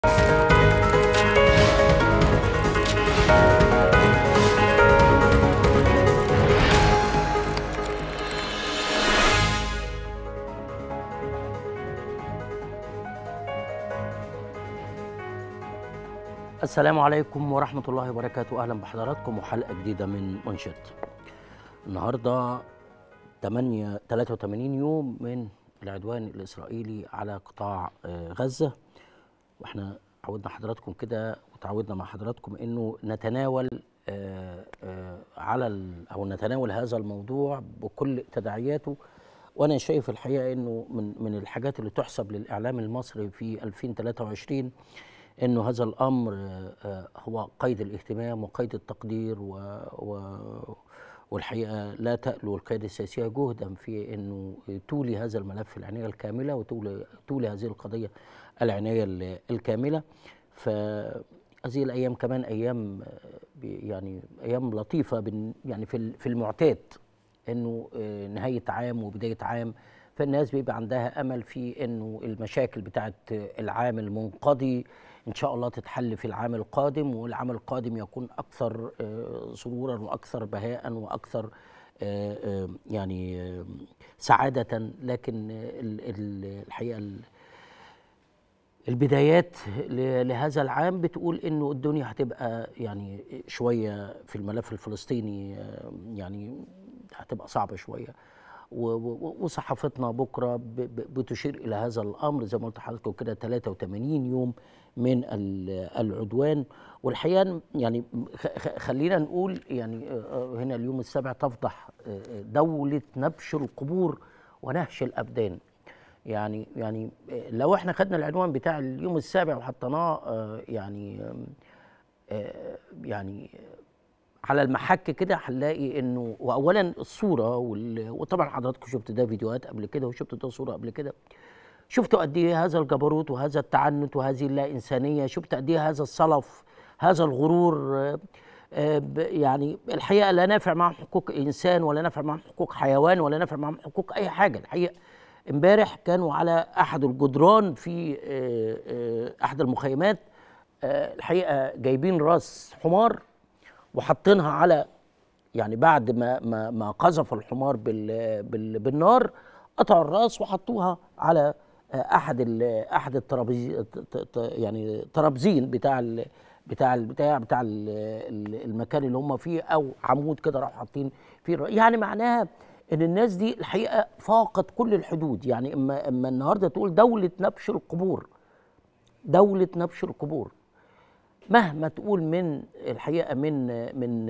السلام عليكم ورحمة الله وبركاته أهلا بحضراتكم وحلقة جديدة من منشط النهاردة 8 83 يوم من العدوان الإسرائيلي على قطاع آه، غزة واحنا عودنا حضراتكم كده وتعودنا مع حضراتكم انه نتناول آه، آه، على ال- او نتناول هذا الموضوع بكل تداعياته وانا شايف الحقيقه انه من من الحاجات اللي تحسب للاعلام المصري في 2023 انه هذا الامر آه، آه، هو قيد الاهتمام وقيد التقدير و, و والحقيقه لا تألو القيادة السياسية جهدا في انه تولي هذا الملف العناية الكاملة وتولي تولي هذه القضية العناية ال- الكاملة فهذه الايام كمان ايام آه، بي- يعني ايام لطيفة بن- يعني في ال- في المعتاد انه آه، نهاية عام وبداية عام فالناس بيبقى عندها امل في انه المشاكل بتاعت العام المنقضي ان شاء الله تتحل في العام القادم والعام القادم يكون اكثر آه، سرورا واكثر بهاء واكثر آه، آه، يعني آه، سعاده لكن آه، ال- ال- الحقيقه ال- البدايات ل- لهذا العام بتقول انه الدنيا هتبقى يعني شويه في الملف الفلسطيني آه، يعني هتبقى صعبه شويه و- و- وصحافتنا بكره ب- ب- بتشير الى هذا الامر زي ما قلت لحضراتكم كده 83 يوم من ال- العدوان والحقيقه يعني خ- خ- خلينا نقول يعني آه، آه، هنا اليوم السابع تفضح آه، آه، دوله نبش القبور ونهش الابدان يعني يعني لو احنا خدنا العنوان بتاع اليوم السابع وحطيناه آه، يعني آم، آه، يعني على المحك كده هنلاقي انه واولا الصوره وال... وطبعا حضراتكم شفت ده فيديوهات قبل كده وشفت ده صوره قبل كده شفتوا قد ايه هذا الجبروت وهذا التعنت وهذه اللا انسانيه شفت قد ايه هذا الصلف هذا الغرور آه، آه، ب- يعني الحقيقه لا نافع معهم حقوق انسان ولا نافع معهم حقوق حيوان ولا نافع معهم حقوق اي حاجه الحقيقه امبارح كانوا على احد الجدران في آه، آه، احد المخيمات آه، الحقيقه جايبين راس حمار وحاطينها على يعني بعد ما ما ما قذفوا الحمار بال بال بالنار قطعوا الراس وحطوها على آه، احد ال احد الترابيز ت- ت- ت- يعني ترابزين بتاع ال بتاع ال بتاع بتاع ال ال المكان اللي هم فيه او عمود كده راحوا حاطين فيه الر- يعني معناها ان الناس دي الحقيقه فاقت كل الحدود يعني اما اما النهارده تقول دوله نبش القبور دوله نبش القبور مهما تقول من الحقيقه من من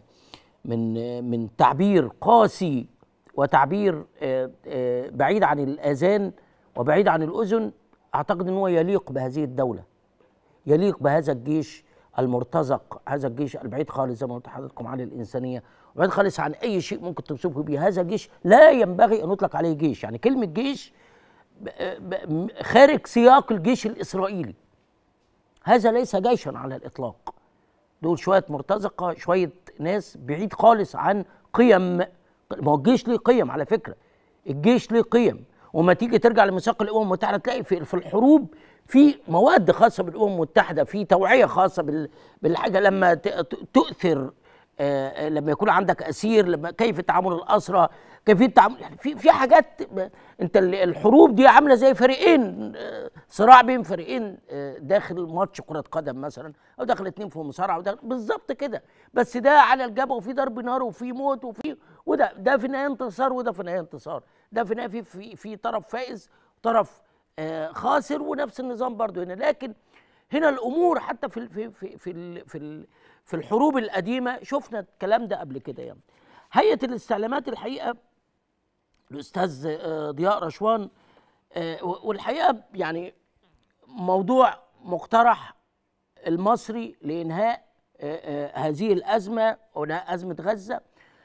من من تعبير قاسي وتعبير آه، آه، بعيد عن الاذان وبعيد عن الاذن اعتقد ان هو يليق بهذه الدوله يليق بهذا الجيش المرتزق هذا الجيش البعيد خالص زي ما قلت لحضراتكم عن الانسانيه وبعيد خالص عن اي شيء ممكن توصفه به هذا الجيش لا ينبغي ان يطلق عليه جيش يعني كلمه جيش ب- ب- خارج سياق الجيش الاسرائيلي هذا ليس جيشا على الاطلاق دول شويه مرتزقه شويه ناس بعيد خالص عن قيم ما هو الجيش ليه قيم على فكره الجيش ليه قيم وما تيجي ترجع لميثاق الامم المتحده تلاقي في, في الحروب في مواد خاصه بالامم المتحده في توعيه خاصه بال- بالحاجه لما ت- ت- تؤثر آه، آه، لما يكون عندك اسير لما كيف تعامل الاسرى كيفيه التعامل يعني في في حاجات ب- انت ال- الحروب دي عامله زي فريقين آه، صراع بين فريقين آه، داخل ماتش كره قدم مثلا او داخل اتنين في مصارعه وداخل بالظبط كده بس ده على الجبهه وفي ضرب نار وفي موت وفي وده ده في النهايه انتصار وده في النهايه انتصار ده في النهايه في في, في طرف فائز وطرف آه، خاسر ونفس النظام برضو هنا لكن هنا الامور حتى في ال- في في في ال- في, ال- في الحروب القديمه شفنا الكلام ده قبل كده يعني هيئه الاستعلامات الحقيقه الاستاذ آه، ضياء رشوان آه، و- والحقيقه يعني موضوع مقترح المصري لانهاء آه، آه، هذه الازمه وانهاء ازمه غزه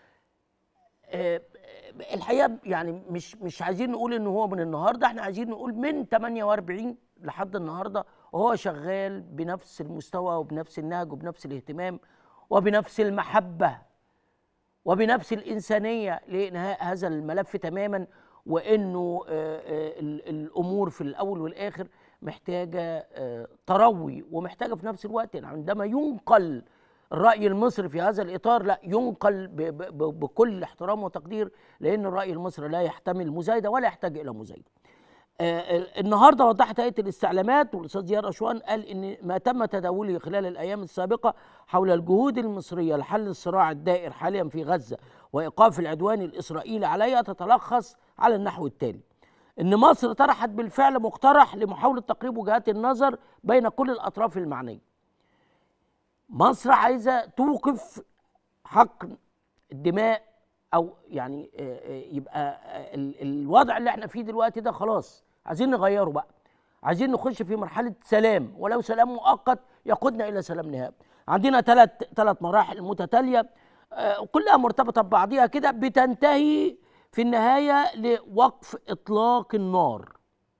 آه، الحقيقه يعني مش مش عايزين نقول ان هو من النهارده احنا عايزين نقول من 48 لحد النهارده وهو شغال بنفس المستوى وبنفس النهج وبنفس الاهتمام وبنفس المحبه وبنفس الإنسانية لإنهاء هذا الملف تماما وإنه آه، آه، ال- الأمور في الأول والآخر محتاجه آه، تروي ومحتاجه في نفس الوقت يعني عندما ينقل الراي المصري في هذا الاطار لا ينقل ب- ب- ب- بكل احترام وتقدير لان الراي المصري لا يحتمل مزايده ولا يحتاج الى مزايده. آه، ال- النهارده وضحت هيئه الاستعلامات والاستاذ زياد اشوان قال ان ما تم تداوله خلال الايام السابقه حول الجهود المصريه لحل الصراع الدائر حاليا في غزه وايقاف العدوان الاسرائيلي عليها تتلخص على النحو التالي ان مصر طرحت بالفعل مقترح لمحاوله تقريب وجهات النظر بين كل الاطراف المعنيه مصر عايزه توقف حقن الدماء او يعني آه، آه، يبقى آه، ال- الوضع اللي احنا فيه دلوقتي ده خلاص عايزين نغيره بقى عايزين نخش في مرحله سلام ولو سلام مؤقت يقودنا الى سلام نهائي عندنا ثلاث ثلاث مراحل متتاليه آه، كلها مرتبطه ببعضها كده بتنتهي في النهايه لوقف اطلاق النار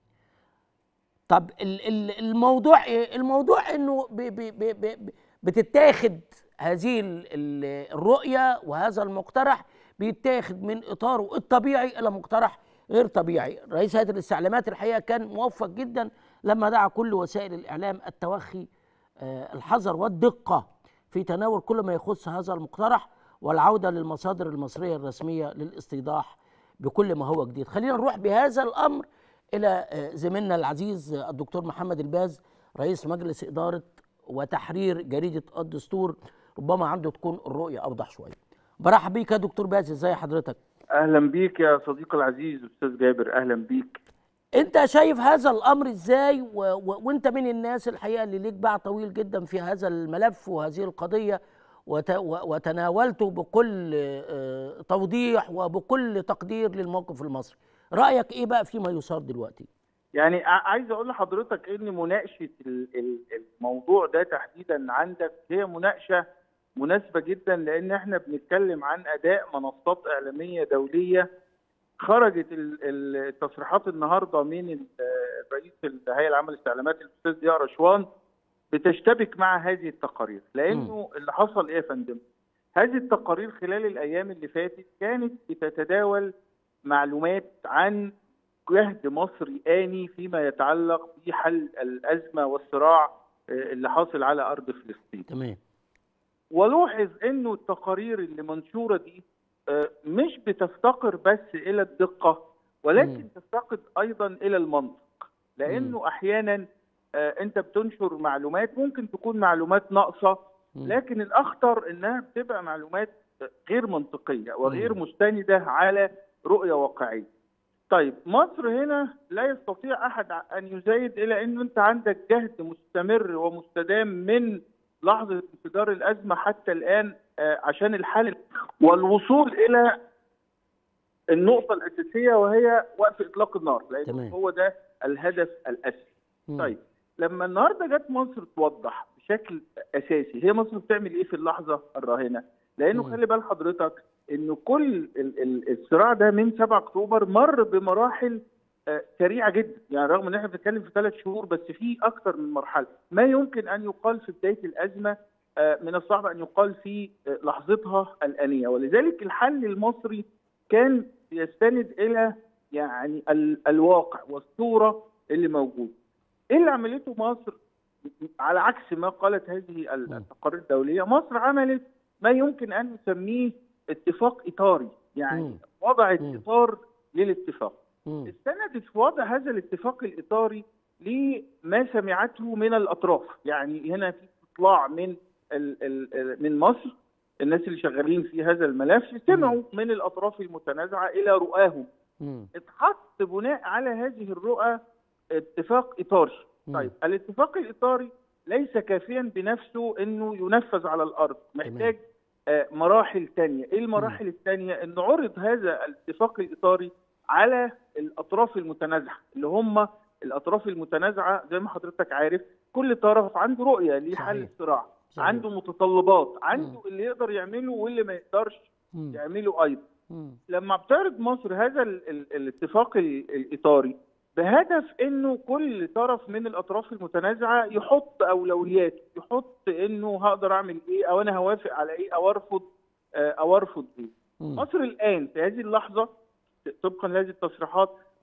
طب ال- ال- الموضوع ايه؟ الموضوع انه ب- ب- ب- ب- بتتاخد هذه ال- ال- الرؤيه وهذا المقترح بيتاخد من اطاره الطبيعي الى مقترح غير طبيعي. رئيس هيئه الاستعلامات الحقيقه كان موفق جدا لما دعا كل وسائل الاعلام التوخي آه، الحذر والدقه في تناول كل ما يخص هذا المقترح والعوده للمصادر المصريه الرسميه للاستيضاح بكل ما هو جديد. خلينا نروح بهذا الامر الى آه، زميلنا العزيز آه، الدكتور محمد الباز رئيس مجلس اداره وتحرير جريده الدستور ربما عنده تكون الرؤيه اوضح شويه. برحب بيك يا دكتور باز ازي حضرتك؟ اهلا بيك يا صديقي العزيز استاذ جابر اهلا بيك انت شايف هذا الامر ازاي و... و... وانت من الناس الحقيقه اللي ليك باع طويل جدا في هذا الملف وهذه القضيه وت... و... وتناولته بكل آه، توضيح وبكل تقدير للموقف المصري. رايك ايه بقى فيما يصار دلوقتي؟ يعني ع- عايز اقول لحضرتك ان مناقشه ال- ال- الموضوع ده تحديدا عندك هي مناقشه مناسبه جدا لان احنا بنتكلم عن اداء منصات اعلاميه دوليه خرجت ال- ال- التصريحات النهارده من ال- رئيس الهيئه العامه للاستعلامات الاستاذ ضياء رشوان بتشتبك مع هذه التقارير لانه اللي حصل ايه يا فندم؟ هذه التقارير خلال الايام اللي فاتت كانت بتتداول معلومات عن جهد مصري آني فيما يتعلق بحل الأزمة والصراع آه، اللي حاصل على أرض فلسطين تمام ولوحظ أنه التقارير اللي منشورة دي آه، مش بتفتقر بس إلى الدقة ولكن مم. تفتقد أيضا إلى المنطق لأنه أحيانا آه، أنت بتنشر معلومات ممكن تكون معلومات ناقصة مم. لكن الأخطر إنها بتبقى معلومات غير منطقية وغير مم. مستندة على رؤية واقعية طيب مصر هنا لا يستطيع احد ان يزايد الى ان انت عندك جهد مستمر ومستدام من لحظه انفجار الازمه حتى الان آه، عشان الحل والوصول الى النقطه الاساسيه وهي وقف اطلاق النار لان تمام. هو ده الهدف الاساسي مم. طيب لما النهارده جت مصر توضح بشكل اساسي هي مصر بتعمل ايه في اللحظه الراهنه لانه مم. خلي بال حضرتك انه كل ال- ال- الصراع ده من 7 اكتوبر مر بمراحل آه، سريعه جدا يعني رغم ان احنا بنتكلم في ثلاث شهور بس في اكثر من مرحله ما يمكن ان يقال في بدايه الازمه آه، من الصعب ان يقال في آه، لحظتها الانيه ولذلك الحل المصري كان يستند الى يعني ال- الواقع والصوره اللي موجوده ايه اللي عملته مصر على عكس ما قالت هذه ال- مم. التقارير الدوليه مصر عملت ما يمكن ان نسميه اتفاق اطاري يعني مم. وضعت مم. اطار للاتفاق مم. استندت في وضع هذا الاتفاق الاطاري لما سمعته من الاطراف يعني هنا في اطلاع من ال ال من مصر الناس اللي شغالين في هذا الملف سمعوا من الاطراف المتنازعه الى رؤاهم مم. اتحط بناء على هذه الرؤى اتفاق اطاري مم. طيب الاتفاق الاطاري ليس كافيا بنفسه انه ينفذ على الارض محتاج آه، مراحل تانية ايه المراحل التانية ان عرض هذا الاتفاق الاطاري على الاطراف المتنازعه اللي هم الاطراف المتنازعه زي ما حضرتك عارف كل طرف عنده رؤيه لحل صحيح. الصراع صحيح. عنده متطلبات عنده مم. اللي يقدر يعمله واللي ما يقدرش مم. يعمله ايضا مم. لما بتعرض مصر هذا ال ال الاتفاق ال- الاطاري بهدف انه كل طرف من الاطراف المتنازعه يحط اولويات يحط انه هقدر اعمل ايه او انا هوافق على ايه او ارفض آه، او ارفض ايه مم. مصر الان في هذه اللحظه طبقا لهذه التصريحات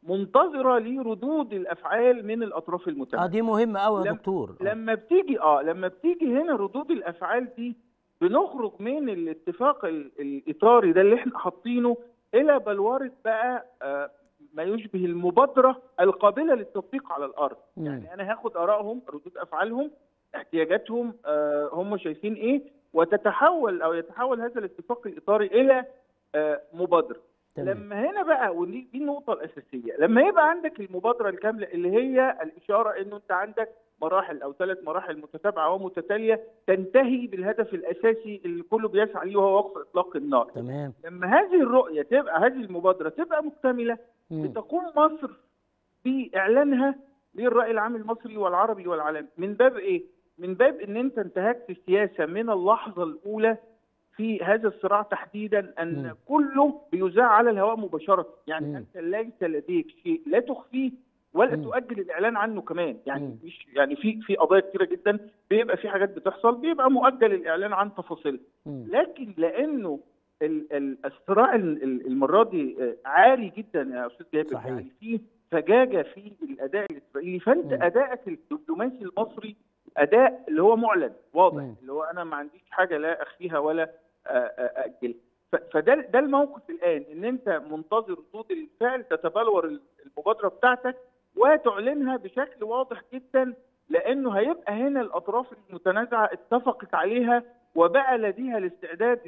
منتظره لردود الافعال من الاطراف اه المتنازعه دي مهمه قوي يا لم- دكتور آه. لما بتيجي اه لما بتيجي هنا ردود الافعال دي بنخرج من الاتفاق ال- الاطاري ده اللي احنا حاطينه الى بلوره بقى آه ما يشبه المبادره القابله للتطبيق على الارض مم. يعني انا هاخد ارائهم ردود افعالهم احتياجاتهم آه هم شايفين ايه وتتحول او يتحول هذا الاتفاق الاطاري الى آه مبادره تمام لما هنا بقى ودي دي النقطة الأساسية لما يبقى عندك المبادرة الكاملة اللي هي الإشارة إنه أنت عندك مراحل أو ثلاث مراحل متتابعة ومتتالية تنتهي بالهدف الأساسي اللي كله بيسعى ليه وهو وقف إطلاق النار تمام لما هذه الرؤية تبقى هذه المبادرة تبقى مكتملة مم. بتقوم مصر بإعلانها للرأي العام المصري والعربي والعالمي من باب إيه؟ من باب إن أنت انتهكت السياسة من اللحظة الأولى في هذا الصراع تحديدا ان مم. كله بيذاع على الهواء مباشره يعني مم. انت ليس لديك شيء لا تخفيه ولا مم. تؤجل الاعلان عنه كمان يعني مم. مش يعني في في قضايا كتيره جدا بيبقى في حاجات بتحصل بيبقى مؤجل الاعلان عن تفاصيلها مم. لكن لانه ال- ال- الصراع ال- ال- المره دي آه، عالي جدا يا استاذ جابر صحيح. يعني في فجاجه في الاداء الاسرائيلي فانت مم. ادائك الدبلوماسي المصري اداء اللي هو معلن واضح مم. اللي هو انا ما عنديش حاجه لا اخفيها ولا آه، آه، اجلها ف- فده ده الموقف الان ان انت منتظر ردود الفعل تتبلور المبادره بتاعتك وتعلنها بشكل واضح جدا لانه هيبقى هنا الاطراف المتنازعه اتفقت عليها وبقى لديها الاستعداد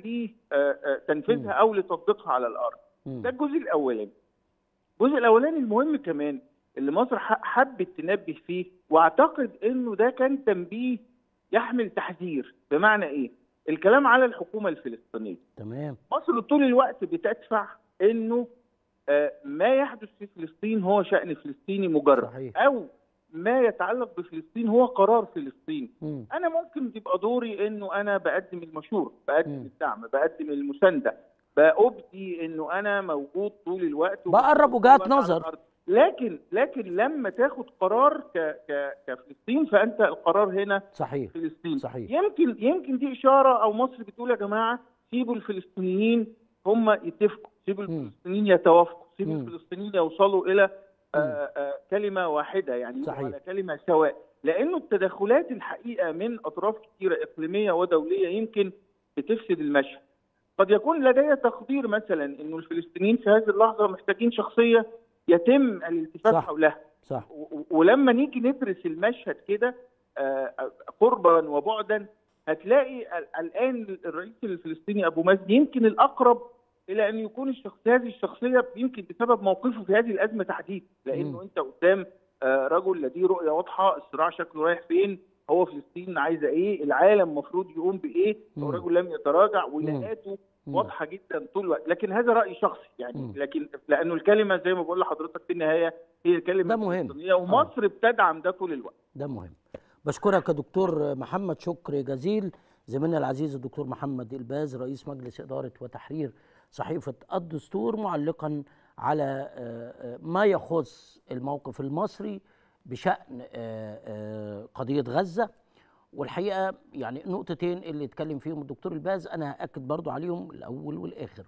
لتنفيذها مم. او لتطبيقها على الارض مم. ده الجزء الاولاني الجزء الاولاني المهم كمان اللي مصر ح- حبت تنبه فيه واعتقد انه ده كان تنبيه يحمل تحذير بمعنى ايه الكلام على الحكومه الفلسطينيه تمام مصر طول الوقت بتدفع انه آه، ما يحدث في فلسطين هو شأن فلسطيني مجرد صحيح. او ما يتعلق بفلسطين هو قرار فلسطيني مم. انا ممكن تبقى دوري انه انا بقدم المشورة بقدم مم. الدعم بقدم المسانده بأبدي انه انا موجود طول الوقت بقرب وموجود وجهات على نظر. الأرض. لكن لكن لما تاخد قرار ك ك كفلسطين فانت القرار هنا صحيح فلسطين صحيح. يمكن يمكن دي اشاره او مصر بتقول يا جماعه سيبوا الفلسطينيين هم يتفقوا سيبوا مم. الفلسطينيين يتوافقوا سيبوا مم. الفلسطينيين يوصلوا الى آه آه كلمه واحده يعني صحيح. على كلمه سواء لانه التدخلات الحقيقه من اطراف كثيره اقليميه ودوليه يمكن بتفسد المشهد قد يكون لدي تقدير مثلا انه الفلسطينيين في هذه اللحظه محتاجين شخصيه يتم الالتفات صح. حولها صح و- و- ولما نيجي ندرس المشهد كده آه، قربا وبعدا هتلاقي ال- الان الرئيس الفلسطيني ابو مازن يمكن الاقرب الى ان يكون الشخصيه هذه الشخصيه يمكن بسبب موقفه في هذه الازمه تحديدا لانه مم. انت قدام آه، رجل لديه رؤيه واضحه الصراع شكله رايح فين هو فلسطين عايزه ايه العالم المفروض يقوم بايه هو مم. رجل لم يتراجع ولاءاته مم. واضحه جدا طول الوقت لكن هذا راي شخصي يعني مم. لكن لانه الكلمه زي ما بقول لحضرتك في النهايه هي الكلمه ده مهم. الفلسطينيه ومصر بتدعم ده طول الوقت ده مهم بشكرك يا دكتور محمد شكر جزيل زميلنا العزيز الدكتور محمد الباز رئيس مجلس إدارة وتحرير صحيفة الدستور معلقا على آه، آه، ما يخص الموقف المصري بشأن آه، آه، قضية غزة والحقيقة يعني نقطتين اللي اتكلم فيهم الدكتور الباز أنا هأكد برضو عليهم الأول والآخر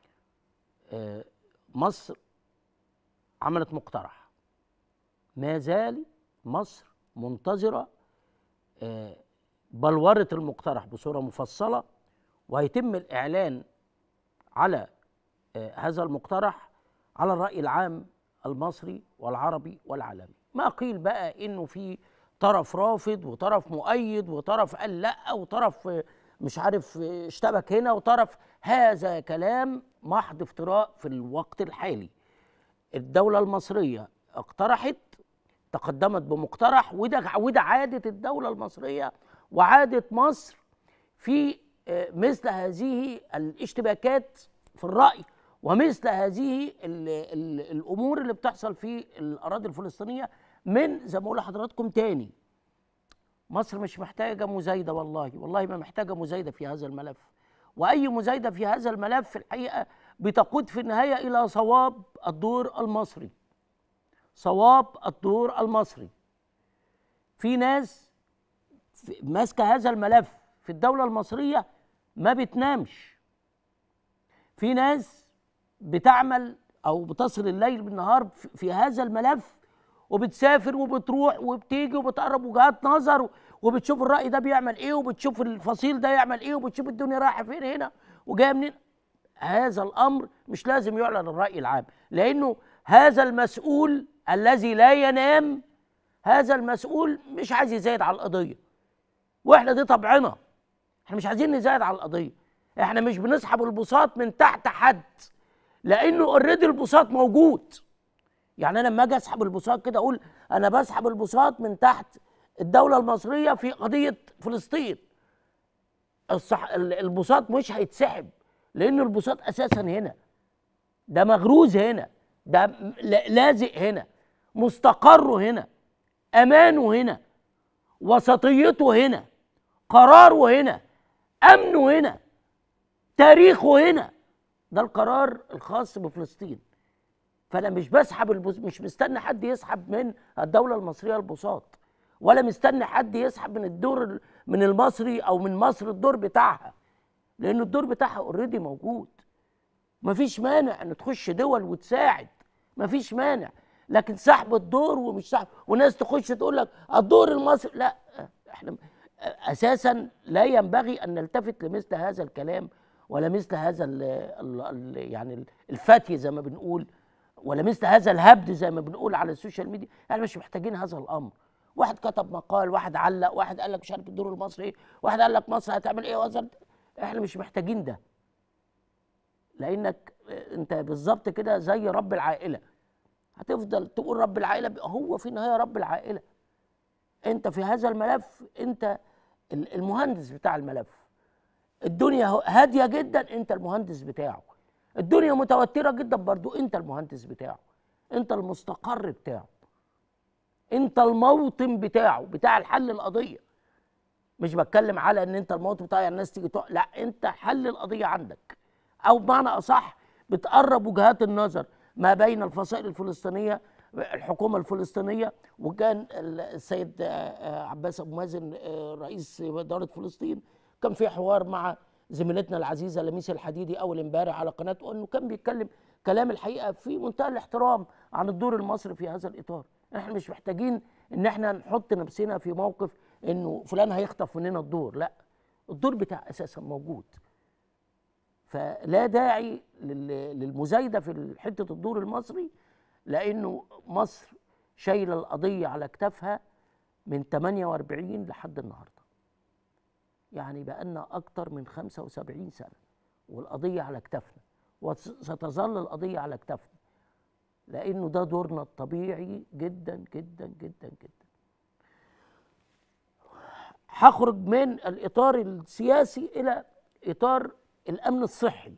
آه، مصر عملت مقترح ما زال مصر منتظرة آه، بلورة المقترح بصورة مفصلة وهيتم الإعلان على آه، هذا المقترح على الرأي العام المصري والعربي والعالمي ما قيل بقى إنه في طرف رافض وطرف مؤيد وطرف قال لا وطرف آه، مش عارف آه، اشتبك هنا وطرف هذا كلام محض افتراء في الوقت الحالي الدولة المصرية اقترحت تقدمت بمقترح وده وده عادة الدولة المصرية وعادة مصر في آه، مثل هذه الاشتباكات في الرأي ومثل هذه ال ال الأمور اللي بتحصل في الأراضي الفلسطينية من زي ما بقول لحضراتكم تاني مصر مش محتاجة مزايدة والله والله ما محتاجة مزايدة في هذا الملف وأي مزايدة في هذا الملف في الحقيقة بتقود في النهاية إلى صواب الدور المصري صواب الدور المصري في ناس في- ماسكه هذا الملف في الدوله المصريه ما بتنامش في ناس بتعمل او بتصل الليل بالنهار في- في هذا الملف وبتسافر وبتروح وبتيجي وبتقرب وجهات نظر وبتشوف الراي ده بيعمل ايه وبتشوف الفصيل ده يعمل ايه وبتشوف الدنيا رايحه فين هنا وجايه منين هذا الامر مش لازم يعلن الراي العام لانه هذا المسؤول الذي لا ينام هذا المسؤول مش عايز يزايد على القضيه واحنا دي طبعنا احنا مش عايزين نزايد على القضيه احنا مش بنسحب البساط من تحت حد لانه اوريدي البساط موجود يعني انا لما اجي اسحب البساط كده اقول انا بسحب البساط من تحت الدوله المصريه في قضيه فلسطين الصح... ال- البساط مش هيتسحب لان البساط اساسا هنا ده مغروز هنا ده م- لا- لازق هنا مستقره هنا امانه هنا وسطيته هنا قراره هنا امنه هنا تاريخه هنا ده القرار الخاص بفلسطين فانا مش بسحب البس... مش مستني حد يسحب من الدوله المصريه البساط ولا مستني حد يسحب من الدور ال- من المصري او من مصر الدور بتاعها لان الدور بتاعها اوريدي موجود مفيش مانع ان تخش دول وتساعد مفيش مانع لكن سحب الدور ومش سحب وناس تخش تقول لك الدور المصري لا احنا اساسا لا ينبغي ان نلتفت لمثل هذا الكلام ولا مثل هذا ال ال ال يعني الفتي زي ما بنقول ولا مثل هذا الهبد زي ما بنقول على السوشيال ميديا احنا مش محتاجين هذا الامر واحد كتب مقال واحد علق واحد قال لك مش عارف الدور المصري ايه واحد قال لك مصر هتعمل ايه وزارة احنا مش محتاجين ده لانك انت بالظبط كده زي رب العائله هتفضل تقول رب العائله هو في النهايه رب العائله انت في هذا الملف انت ال- المهندس بتاع الملف الدنيا هو- هاديه جدا انت المهندس بتاعه الدنيا متوتره جدا برضو انت المهندس بتاعه انت المستقر بتاعه انت الموطن بتاعه بتاع الحل القضيه مش بتكلم على ان انت الموطن بتاع الناس تيجي تقع لا انت حل القضيه عندك او بمعنى اصح بتقرب وجهات النظر ما بين الفصائل الفلسطينيه الحكومه الفلسطينيه وكان ال- السيد آه، آه، عباس ابو مازن آه، رئيس اداره فلسطين كان في حوار مع زميلتنا العزيزه لميس الحديدي اول امبارح على قناته انه كان بيتكلم كلام الحقيقه في منتهى الاحترام عن الدور المصري في هذا الاطار احنا مش محتاجين ان احنا نحط نفسنا في موقف انه فلان هيخطف مننا الدور لا الدور بتاع اساسا موجود فلا داعي لل- للمزايده في حته الدور المصري لانه مصر شايله القضيه على كتافها من 48 لحد النهارده يعني بقالنا اكتر من 75 سنه والقضيه على كتافنا وستظل القضيه على كتافنا لانه ده دورنا الطبيعي جدا جدا جدا جدا هخرج من الاطار السياسي الى اطار الامن الصحي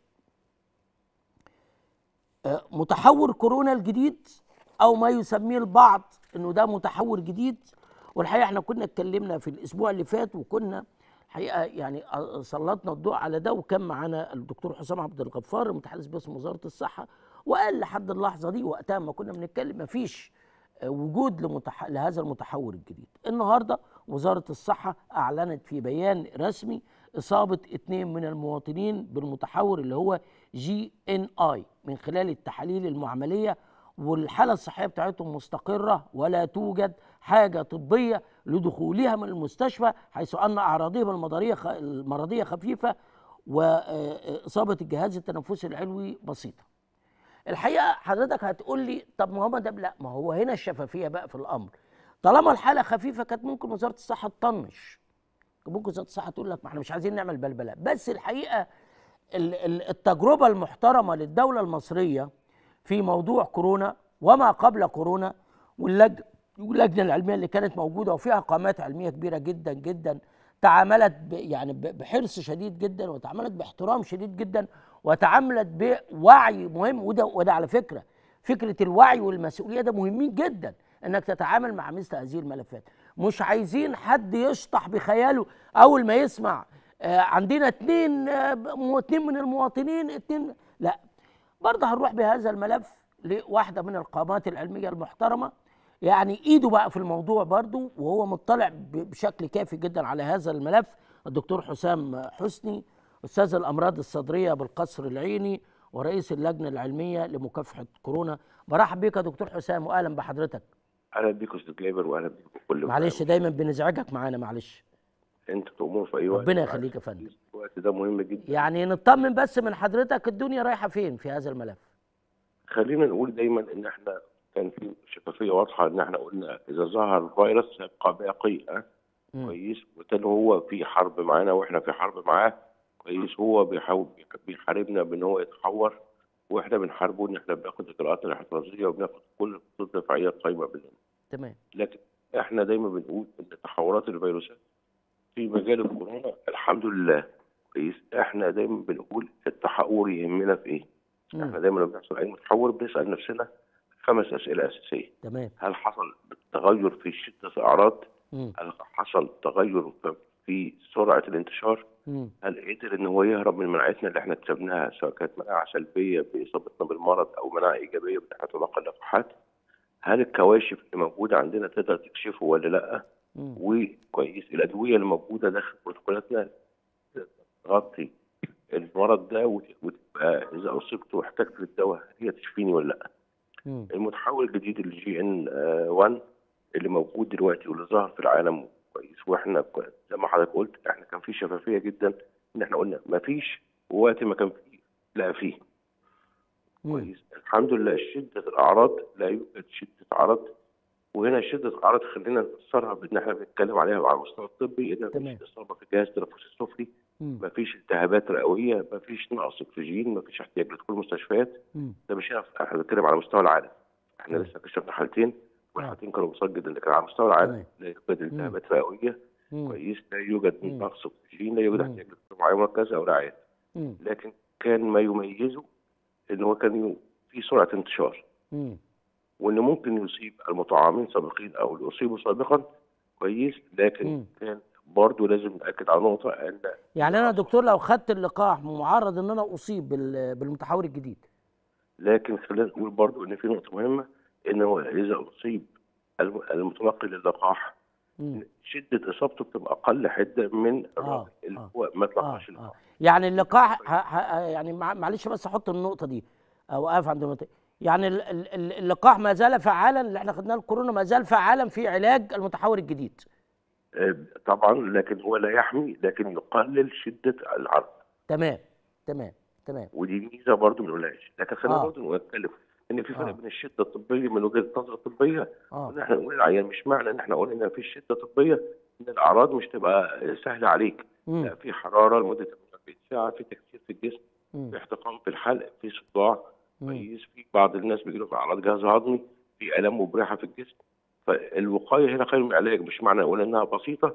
آه، متحور كورونا الجديد او ما يسميه البعض انه ده متحور جديد والحقيقه احنا كنا اتكلمنا في الاسبوع اللي فات وكنا الحقيقه يعني آه، سلطنا الضوء على ده وكان معانا الدكتور حسام عبد الغفار المتحدث باسم وزاره الصحه وقال لحد اللحظه دي وقتها ما كنا بنتكلم ما فيش وجود لمتح... لهذا المتحور الجديد النهارده وزاره الصحه اعلنت في بيان رسمي اصابه اثنين من المواطنين بالمتحور اللي هو جي ان اي من خلال التحاليل المعمليه والحاله الصحيه بتاعتهم مستقره ولا توجد حاجه طبيه لدخولها من المستشفى حيث ان اعراضهم المرضيه خ... المرضيه خفيفه واصابه الجهاز التنفسي العلوي بسيطه الحقيقه حضرتك هتقول لي طب ما هو ده لا ما هو هنا الشفافيه بقى في الامر طالما الحاله خفيفه كانت ممكن وزاره الصحه تطنش ممكن وزاره الصحه تقول لك ما احنا مش عايزين نعمل بلبله بس الحقيقه ال- ال- التجربه المحترمه للدوله المصريه في موضوع كورونا وما قبل كورونا واللج- واللجنه العلميه اللي كانت موجوده وفيها قامات علميه كبيره جدا جدا تعاملت ب يعني ب- بحرص شديد جدا وتعاملت باحترام شديد جدا وتعاملت بوعي مهم وده وده على فكره فكره الوعي والمسؤوليه ده مهمين جدا انك تتعامل مع مثل هذه الملفات مش عايزين حد يشطح بخياله اول ما يسمع آه، عندنا اتنين آه، مو- اتنين من المواطنين اتنين لا برضه هنروح بهذا الملف لواحده من القامات العلميه المحترمه يعني ايده بقى في الموضوع برضه وهو مطلع ب- بشكل كافي جدا على هذا الملف الدكتور حسام حسني استاذ الامراض الصدريه بالقصر العيني ورئيس اللجنه العلميه لمكافحه كورونا برحب بيك يا دكتور حسام واهلا بحضرتك اهلا بيك استاذ جابر واهلا بيك بكل معلش دايما بنزعجك معانا معلش انت تؤمر في اي وقت ربنا يخليك يا فندم الوقت ده مهم جدا يعني نطمن بس من حضرتك الدنيا رايحه فين في هذا الملف خلينا نقول دايما ان احنا كان في شفافيه واضحه ان احنا قلنا اذا ظهر الفيروس سيبقى باقي أه؟ مم. كويس وبالتالي هو في حرب معانا واحنا في حرب معاه كويس هو بيحاول بيحاربنا بان هو يتحور واحنا بنحاربه ان احنا بناخد الاجراءات الاحترازيه وبناخد كل الخطوط الدفاعيه القايمه بالنا تمام لكن احنا دايما بنقول ان تحورات الفيروسات في مجال الكورونا الحمد لله كويس احنا دايما بنقول التحور يهمنا في ايه؟ احنا مم. دايما لما بيحصل اي تحور بنسال نفسنا خمس اسئله اساسيه تمام هل حصل تغير في شده الاعراض؟ مم. هل حصل تغير في سرعه الانتشار؟ مم. هل قدر ان هو يهرب من مناعتنا اللي احنا اكتسبناها سواء كانت مناعه سلبيه باصابتنا بالمرض او مناعه ايجابيه بان احنا نتلقى اللقاحات؟ هل الكواشف اللي موجوده عندنا تقدر تكشفه ولا لا؟ مم. وكويس الادويه اللي موجوده داخل بروتوكولاتنا تغطي المرض ده وت- وتبقى اذا اصبت واحتجت للدواء هي تشفيني ولا لا؟ مم. المتحول الجديد الجي ان 1 اللي موجود دلوقتي واللي ظهر في العالم كويس واحنا كو- زي ما حضرتك قلت احنا كان في شفافيه جدا ان احنا قلنا ما فيش وقت ما كان فيه لا فيه مم. كويس الحمد لله شده الاعراض لا يوجد شده عرض وهنا شده الاعراض خلينا نفسرها بان احنا بنتكلم عليها على المستوى الطبي ان تمام. مفيش اصابه في الجهاز التنفسي السفلي مم. مفيش التهابات رئويه مفيش نقص اكسجين مفيش احتياج لدخول المستشفيات مم. ده مش هنا احنا بنتكلم على مستوى العالم احنا تمام. لسه كشفنا حالتين والحالتين كانوا بسيط جدا لكن على مستوى العالم تمام. لا يوجد التهابات رئويه مم. كويس لا يوجد مم. نقص اكسجين لا يوجد مم. احتياج لدخول رعايه مركزه او رعايه مم. لكن كان ما يميزه ان هو كان يو- في سرعه انتشار مم. وان ممكن يصيب المطعمين سابقين او اللي اصيبوا سابقا كويس لكن مم. كان برضه لازم ناكد على نقطه ان يعني انا يا دكتور لو خدت اللقاح معرض ان انا اصيب بال- بالمتحور الجديد لكن خلينا نقول برضه ان في نقطه مهمه ان هو اذا اصيب الم- المتلقي للقاح مم. شده اصابته بتبقى اقل حده من آه، الراجل اللي آه. هو ما آه. تلقاش آه. اللقاح يعني اللقاح ه... ه... يعني مع- معلش بس احط النقطه دي او اقف عند النقطه دي. يعني ال- ال- ال- اللقاح ما زال فعالا اللي احنا خدناه الكورونا ما زال فعالا في علاج المتحور الجديد آه، طبعا لكن هو لا يحمي لكن يقلل شده العرض تمام تمام تمام ودي ميزه برضه ما نقولهاش لكن خلينا آه. برضه نتكلم ان في فرق آه. بين الشده الطبيه من وجهه النظر الطبيه اه ان احنا نقول العيان مش معنى ان احنا قلنا ان في شده طبيه ان الاعراض مش تبقى سهله عليك مم. لا في حراره لمده 48 ساعه في تكسير في الجسم مم. في احتقان في الحلق في صداع مم. كويس في بعض الناس بيجي لهم اعراض جهاز هضمي في الام مبرحه في الجسم فالوقايه هنا خير من العلاج مش معنى اقول انها بسيطه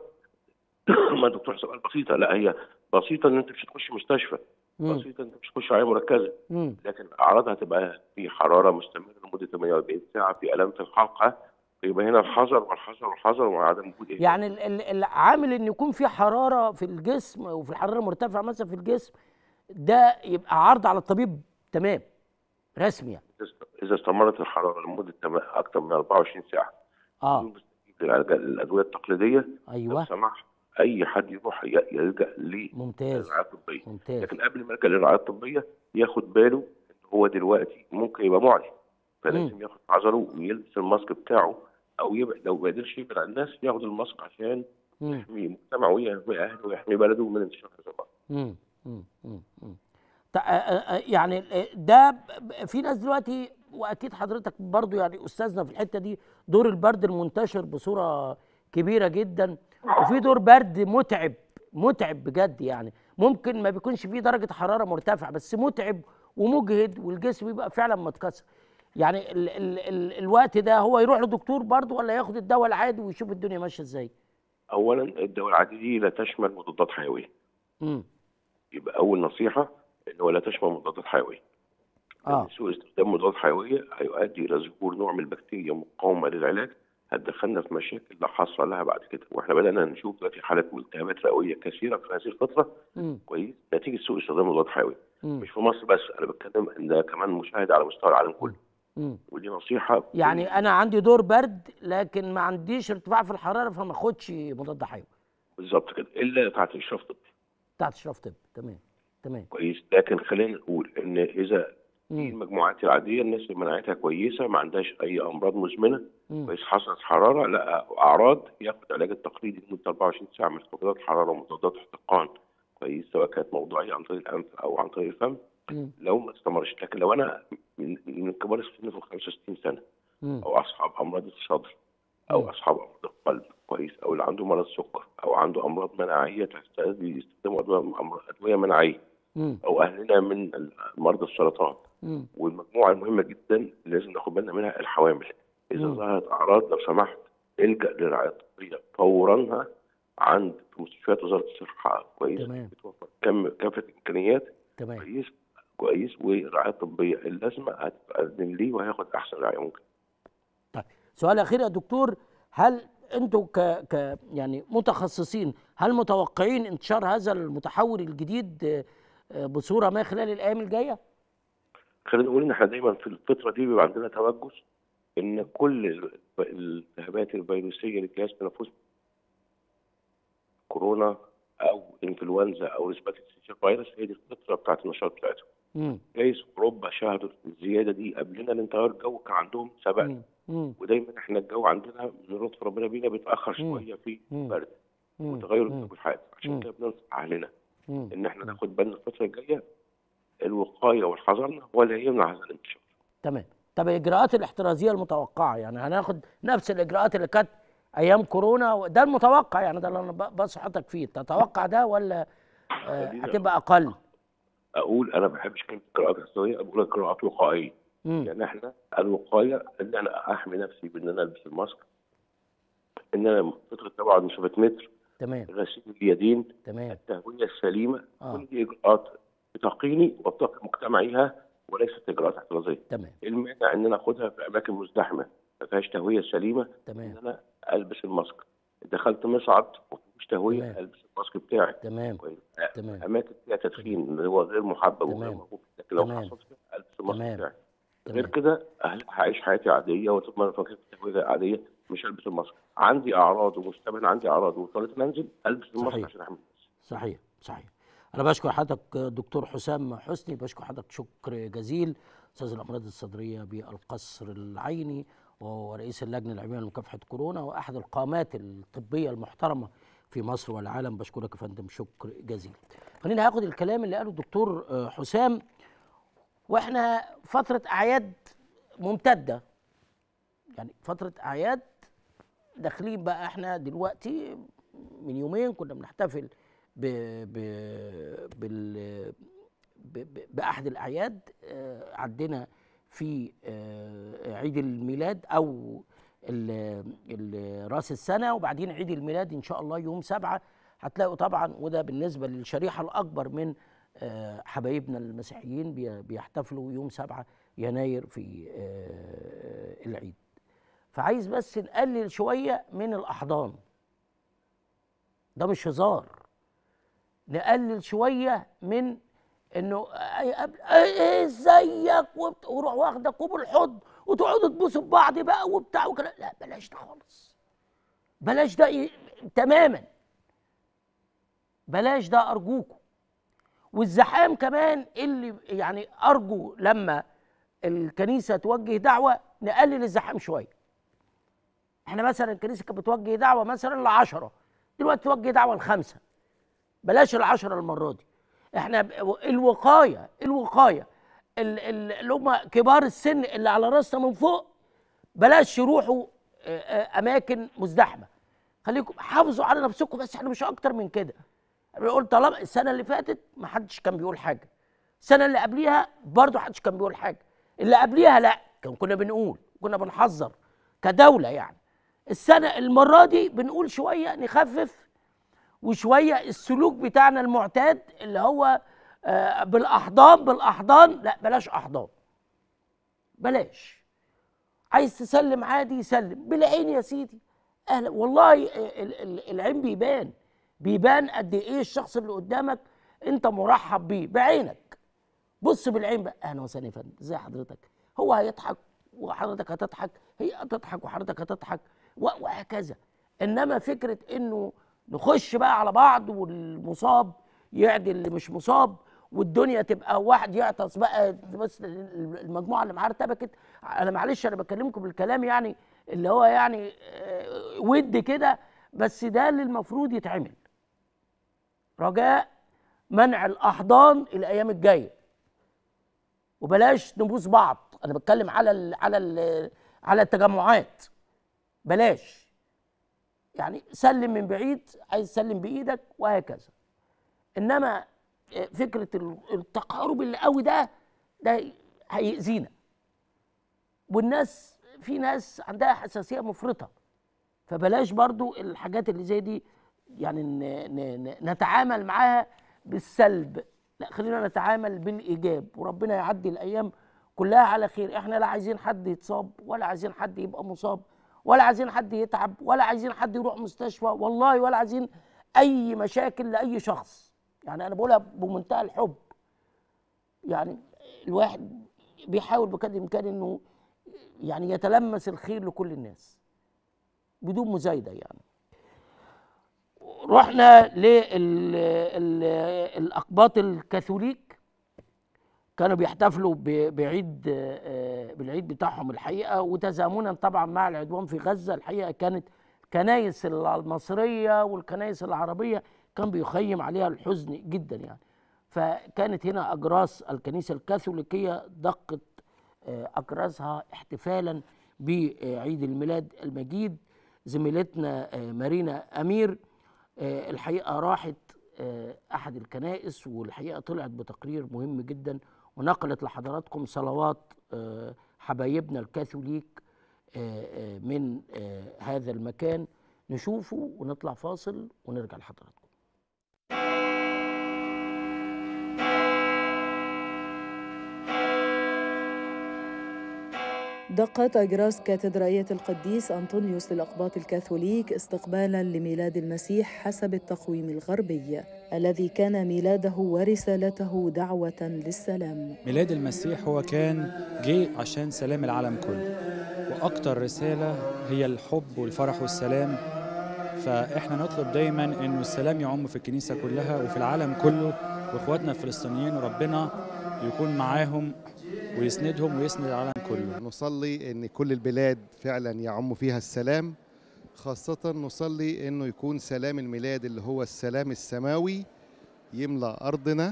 ما دكتور سؤال بسيطه لا هي بسيطه ان انت مش هتخش مستشفى مم. بسيطه ان انت مش هتخش رعايه مركزه مم. لكن اعراضها هتبقى في حراره مستمره لمده 48 ساعه في الام في الحلقه يبقى هنا الحذر والحذر والحذر وعدم وجود إيه؟ يعني ال- ال- العامل ان يكون في حراره في الجسم وفي الحراره مرتفعه مثلا في الجسم ده يبقى عرض على الطبيب تمام رسمي يعني اذا استمرت الحراره لمده تم- اكثر من 24 ساعه اه بدون استجابة للعلاج- الادويه التقليديه لو ايوه سمح اي حد يروح ي- يلجا ممتاز للرعايه الطبيه ممتاز لكن قبل ما يلجا للرعايه الطبيه ياخد باله ان هو دلوقتي ممكن يبقى معدي فلازم ياخد حذره ويلبس الماسك بتاعه او يبقى لو ما قدرش يبعد عن الناس ياخد الماسك عشان مم. يحمي مجتمعه ويحمي اهله ويحمي بلده من انتشار هذا المرض مم. مم. مم. مم. تع- آه، آه، يعني آه، ده ب- ب- في ناس دلوقتي واكيد حضرتك برضو يعني استاذنا في الحته دي دور البرد المنتشر بصوره كبيره جدا وفي دور برد متعب متعب بجد يعني ممكن ما بيكونش فيه درجه حراره مرتفعه بس متعب ومجهد والجسم بيبقى فعلا متكسر يعني ال ال ال الوقت ده هو يروح لدكتور برضو ولا ياخد الدواء العادي ويشوف الدنيا ماشيه ازاي اولا الدواء العادي دي لا تشمل مضادات حيويه امم يبقى اول نصيحه ان هو لا تشمل مضادات حيويه اه لأن سوء استخدام مضادات حيويه هيؤدي الى ظهور نوع من البكتيريا مقاومه للعلاج هتدخلنا في مشاكل لا حصر لها بعد كده واحنا بدانا نشوف دلوقتي حالات التهابات رئويه كثيره في هذه الفتره امم كويس نتيجه سوء استخدام مضادات حيويه امم مش في مصر بس انا بتكلم ان ده كمان مشاهد على مستوى العالم كله امم ودي نصيحه يعني انا عندي دور برد لكن ما عنديش ارتفاع في الحراره فما اخدش مضاد حيوي بالظبط كده الا تحت اشراف طبي بتاعت اشراف طب تمام تمام كويس لكن خلينا نقول ان اذا في مم. المجموعات العاديه الناس اللي مناعتها كويسه ما عندهاش اي امراض مزمنه مم. كويس حصلت حراره لا اعراض ياخد علاج التقليدي لمده 24 ساعه من مضادات حراره ومضادات احتقان كويس سواء كانت موضوعيه عن طريق الانف او عن طريق الفم مم. لو ما استمرش لكن لو انا من من كبار السن فوق 65 سنه مم. او اصحاب امراض الصدر او مم. اصحاب امراض القلب كويس او اللي عنده مرض سكر او عنده امراض مناعيه تحتاج يستخدموا أدوية- أمر- ادويه مناعيه مم. او اهلنا من مرضى السرطان مم. والمجموعه المهمه جدا لازم ناخد بالنا منها الحوامل اذا مم. ظهرت اعراض لو سمحت الجا للرعايه الطبيه فورا عند في مستشفيات وزاره الصحه كويس تمام. بتوفر كم كافه الامكانيات تمام كويس كويس والرعايه الطبيه اللازمه هتقدم ليه وهياخد احسن رعايه ممكن طيب سؤال اخير يا دكتور هل انتوا ك ك يعني متخصصين هل متوقعين انتشار هذا المتحول الجديد آه، آه، بصوره ما خلال الايام الجايه؟ خلينا نقول ان احنا دايما في الفتره دي بيبقى عندنا توجس ان كل ال- الالتهابات الفيروسيه للجهاز التنفسي كورونا او انفلونزا او ريسباتيك فيروس هي دي الفتره بتاعت النشاط بتاعتهم مم. جايز اوروبا شهدوا الزياده دي قبلنا لان تغير الجو كان عندهم سبق مم. مم. ودايما احنا الجو عندنا من لطف ربنا بينا بيتاخر مم. شويه في مم. البرد مم. وتغير مم. الجو الحاد مم. عشان كده بننصح اهلنا مم. ان احنا ناخد بالنا الفتره الجايه الوقايه والحذر هو اللي هيمنع هذا الانتشار تمام طب الاجراءات الاحترازيه المتوقعه يعني هناخد نفس الاجراءات اللي كانت ايام كورونا ده المتوقع يعني ده اللي انا ب- بصحتك فيه تتوقع ده ولا آه، خلينا هتبقى اقل؟ اقول انا ما بحبش كلمه قراءات احصائيه اقول قراءات وقائيه مم. يعني احنا الوقايه ان انا احمي نفسي بان انا البس الماسك ان انا فتره تباعد مسافه متر تمام غسيل اليدين تمام التهويه السليمه آه. كل دي اجراءات بتقيني وبتقي مجتمعيها وليست اجراءات احترازيه تمام المانع ان انا اخدها في اماكن مزدحمه ما فيهاش تهويه سليمه ان تمام انا البس الماسك دخلت مصعد ومفيش تهويه تمام. البس الماسك بتاعي تمام كويس. تمام اماكن فيها تدخين اللي هو غير محبب وغير تمام. مرغوب فيه. لكن لو تمام. حصل فيها البس الماسك تمام. بتاعي غير تمام كده أهل- هعيش حياتي عاديه وطول ما انا فاكر التهويه عاديه مش هلبس الماسك عندي اعراض ومشتبه إن عندي اعراض واضطريت إن انزل البس الماسك صحيح. عشان احمي نفسي صحيح صحيح انا بشكر حضرتك دكتور حسام حسني بشكر حضرتك شكر جزيل استاذ الامراض الصدريه بالقصر العيني وهو رئيس اللجنه العلميه لمكافحه كورونا واحد القامات الطبيه المحترمه في مصر والعالم بشكرك يا فندم شكر جزيل خلينا هاخد الكلام اللي قاله الدكتور آه، حسام واحنا فتره اعياد ممتده يعني فتره اعياد داخلين بقى احنا دلوقتي من يومين كنا بنحتفل ب ب بال ب ب باحد الاعياد آه، عندنا في آه، عيد الميلاد او ال- ال- راس السنه وبعدين عيد الميلاد ان شاء الله يوم سبعة هتلاقوا طبعا وده بالنسبه للشريحه الاكبر من آه، حبايبنا المسيحيين بي- بيحتفلوا يوم سبعة يناير في آه، العيد فعايز بس نقلل شويه من الاحضان ده مش هزار نقلل شويه من انه أي- قبل- ايه ازيك وبت- وروح واخدك وبالحضن وتقعدوا تبوسوا في بعض بقى وبتاع وكلام لا بلاش ده خالص بلاش ده ي- تماما بلاش ده ارجوكم والزحام كمان اللي يعني ارجو لما الكنيسه توجه دعوه نقلل الزحام شويه احنا مثلا الكنيسه كانت بتوجه دعوه مثلا لعشرة دلوقتي توجه دعوه لخمسه بلاش العشرة المرة دي احنا ب- الوقاية الوقاية ال- ال- اللي هم كبار السن اللي على راسنا من فوق بلاش يروحوا آه، آه، اماكن مزدحمه خليكم حافظوا على نفسكم بس احنا مش اكتر من كده بنقول طالما السنه اللي فاتت ما حدش كان بيقول حاجه السنه اللي قبليها برضه حدش كان بيقول حاجه اللي قبليها لا كان كنا بنقول كنا بنحذر كدوله يعني السنه المره دي بنقول شويه نخفف وشويه السلوك بتاعنا المعتاد اللي هو آه، بالاحضان بالاحضان لا بلاش احضان بلاش عايز تسلم عادي يسلم بالعين يا سيدي اهلا والله ال- ال- العين بيبان بيبان قد ايه الشخص اللي قدامك انت مرحب بيه بعينك بص بالعين بقى اهلا وسهلا يا فندم ازي حضرتك هو هيضحك وحضرتك هتضحك هي هتضحك وحضرتك هتضحك و- وهكذا انما فكره انه نخش بقى على بعض والمصاب يعدي اللي مش مصاب والدنيا تبقى واحد يعطس بقى بس المجموعه اللي معاها ارتبكت انا معلش انا بكلمكم بالكلام يعني اللي هو يعني آه، ود كده بس ده اللي المفروض يتعمل رجاء منع الاحضان الايام الجايه وبلاش نبوس بعض انا بتكلم على ال على ال على التجمعات بلاش يعني سلم من بعيد عايز تسلم بايدك وهكذا انما فكره ال- التقارب اللي قوي ده ده هيأذينا والناس في ناس عندها حساسيه مفرطه فبلاش برضو الحاجات اللي زي دي يعني ن- ن- ن- نتعامل معاها بالسلب لا خلينا نتعامل بالايجاب وربنا يعدي الايام كلها على خير احنا لا عايزين حد يتصاب ولا عايزين حد يبقى مصاب ولا عايزين حد يتعب ولا عايزين حد يروح مستشفى والله ولا عايزين اي مشاكل لاي شخص يعني انا بقولها بمنتهى الحب يعني الواحد بيحاول بقدر الامكان انه يعني يتلمس الخير لكل الناس بدون مزايده يعني رحنا للاقباط الكاثوليك كانوا بيحتفلوا ب- بعيد آه، بالعيد بتاعهم الحقيقه وتزامنا طبعا مع العدوان في غزه الحقيقه كانت الكنايس المصريه والكنايس العربيه كان بيخيم عليها الحزن جدا يعني فكانت هنا اجراس الكنيسه الكاثوليكيه دقت آه، اجراسها احتفالا بعيد الميلاد المجيد زميلتنا آه، مارينا امير آه، الحقيقه راحت آه، احد الكنائس والحقيقه طلعت بتقرير مهم جدا ونقلت لحضراتكم صلوات آه، حبايبنا الكاثوليك آه، آه، من آه، هذا المكان نشوفه ونطلع فاصل ونرجع لحضراتكم دقت أجراس كاتدرائية القديس أنطونيوس للأقباط الكاثوليك استقبالا لميلاد المسيح حسب التقويم الغربي الذي كان ميلاده ورسالته دعوة للسلام ميلاد المسيح هو كان جه عشان سلام العالم كله واكتر رساله هي الحب والفرح والسلام فاحنا نطلب دايما انه السلام يعم في الكنيسه كلها وفي العالم كله واخواتنا الفلسطينيين وربنا يكون معاهم ويسندهم ويسند العالم كله نصلي ان كل البلاد فعلا يعم فيها السلام خاصة نصلي انه يكون سلام الميلاد اللي هو السلام السماوي يملأ ارضنا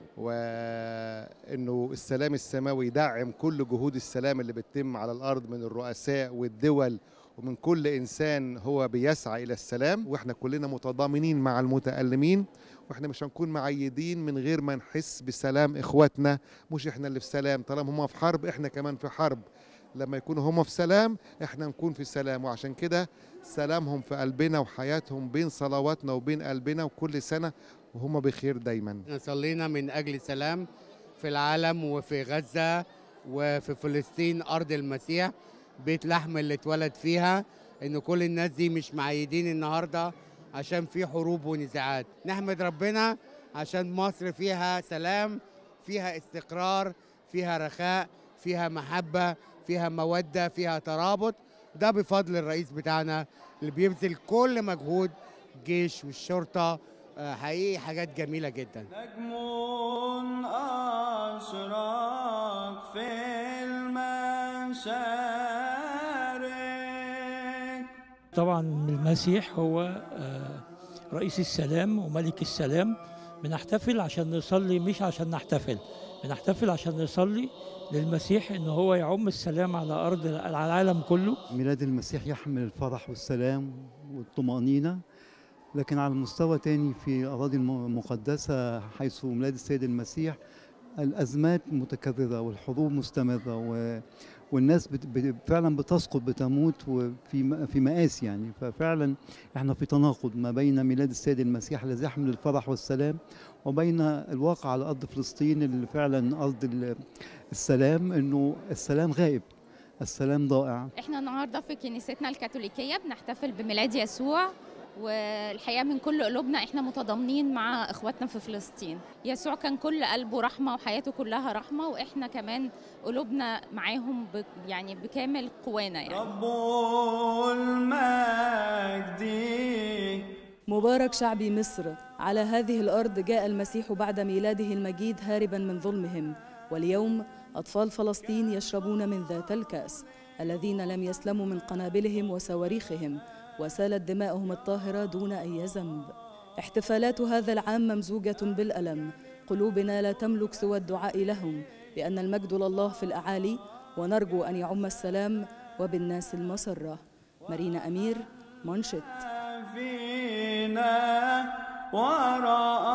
وانه السلام السماوي يدعم كل جهود السلام اللي بتتم على الارض من الرؤساء والدول ومن كل انسان هو بيسعى الى السلام واحنا كلنا متضامنين مع المتألمين واحنا مش هنكون معيدين من غير ما نحس بسلام اخواتنا مش احنا اللي في سلام طالما هم في حرب احنا كمان في حرب لما يكونوا هم في سلام احنا نكون في سلام وعشان كده سلامهم في قلبنا وحياتهم بين صلواتنا وبين قلبنا وكل سنة وهم بخير دايما احنا صلينا من اجل السلام في العالم وفي غزه وفي فلسطين ارض المسيح بيت لحم اللي اتولد فيها ان كل الناس دي مش معيدين النهارده عشان في حروب ونزاعات نحمد ربنا عشان مصر فيها سلام فيها استقرار فيها رخاء فيها محبه فيها موده فيها ترابط ده بفضل الرئيس بتاعنا اللي بيبذل كل مجهود الجيش والشرطه آه، حقيقي حاجات جميله جدا نجم أشرق في المشارق طبعا المسيح هو آه، رئيس السلام وملك السلام بنحتفل عشان نصلي مش عشان نحتفل بنحتفل عشان نصلي للمسيح ان هو يعم السلام على ارض على العالم كله ميلاد المسيح يحمل الفرح والسلام والطمأنينة لكن على مستوى تاني في الأراضي الم- المقدسة حيث ميلاد السيد المسيح الأزمات متكررة والحروب مستمرة و والناس بت بت فعلا بتسقط بتموت وفي م- في مآسي يعني ففعلا احنا في تناقض ما بين ميلاد السيد المسيح الذي يحمل الفرح والسلام وبين الواقع على أرض فلسطين اللي فعلا أرض ال- السلام إنه السلام غائب السلام ضائع احنا النهارده في كنيستنا الكاثوليكيه بنحتفل بميلاد يسوع والحقيقه من كل قلوبنا احنا متضامنين مع اخواتنا في فلسطين يسوع كان كل قلبه رحمه وحياته كلها رحمه واحنا كمان قلوبنا معاهم ب... يعني بكامل قوانا يعني رب المجد مبارك شعب مصر على هذه الأرض جاء المسيح بعد ميلاده المجيد هاربا من ظلمهم واليوم أطفال فلسطين يشربون من ذات الكأس الذين لم يسلموا من قنابلهم وصواريخهم وسالت دماؤهم الطاهرة دون أي ذنب احتفالات هذا العام ممزوجة بالألم قلوبنا لا تملك سوى الدعاء لهم بأن المجد لله في الأعالي ونرجو أن يعم السلام وبالناس المسرة مارينا أمير منشط فينا وراء